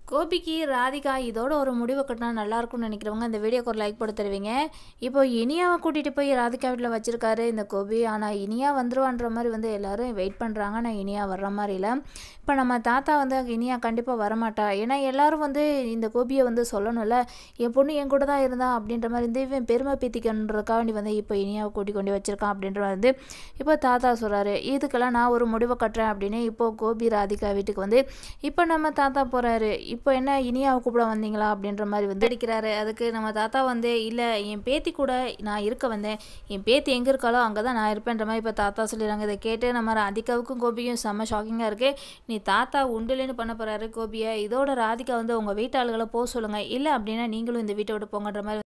கோபிக்கு ராதிகா இதோட ஒரு முடிவு கட்டினா நல்லா இருக்கும்னு நினைக்கிறவங்க இந்த வீடியோக்கு ஒரு லைக் போட்டு தருவீங்க இப்போ இனியாவை கூட்டிகிட்டு போய் ராதிகா வீட்டில் வச்சிருக்காரு இந்த கோபி ஆனால் இனியா வந்துருவான்ற மாதிரி வந்து எல்லாரும் வெயிட் பண்ணுறாங்க ஆனால் இனியா வர்ற மாதிரி இல்லை இப்போ நம்ம தாத்தா வந்து இனியா கண்டிப்பாக வரமாட்டா ஏன்னா எல்லாரும் வந்து இந்த கோபியை வந்து சொல்லணும்ல என் பொண்ணு என் கூட தான் இருந்தா அப்படின்ற மாதிரி வந்து இவன் பெருமை பீத்திக்கன்றதுக்காக வேண்டி வந்து இப்போ இனியாவை கூட்டி கொண்டு வச்சிருக்கான் அப்படின்ற மாதிரி வந்து இப்போ தாத்தா சொல்கிறாரு இதுக்கெல்லாம் நான் ஒரு முடிவை கட்டுறேன் அப்படின்னு இப்போ கோபி ராதிகா வீட்டுக்கு வந்து இப்போ நம்ம தாத்தா போகிறாரு இப்போ என்ன இனியாவை கூப்பிட வந்தீங்களா அப்படின்ற மாதிரி வந்து அடிக்கிறாரு அதுக்கு நம்ம தாத்தா வந்து இல்லை என் பேத்தி கூட நான் இருக்க வந்தேன் என் பேத்தி எங்கே இருக்காளோ அங்கே தான் நான் இருப்பேன்ற மாதிரி இப்போ தாத்தா சொல்லிடுறாங்க இதை கேட்டு நம்ம ராதிகாவுக்கும் கோபியும் செம்ம ஷாக்கிங்காக இருக்குது நீ தாத்தா உண்டுலேன்னு பண்ண போகிறாரு கோபியை இதோட ராதிகா வந்து உங்கள் வீட்டாளுகளை போக சொல்லுங்கள் இல்லை அப்படின்னா நீங்களும் இந்த வீட்டை விட்டு போங்கன்ற மாதிரி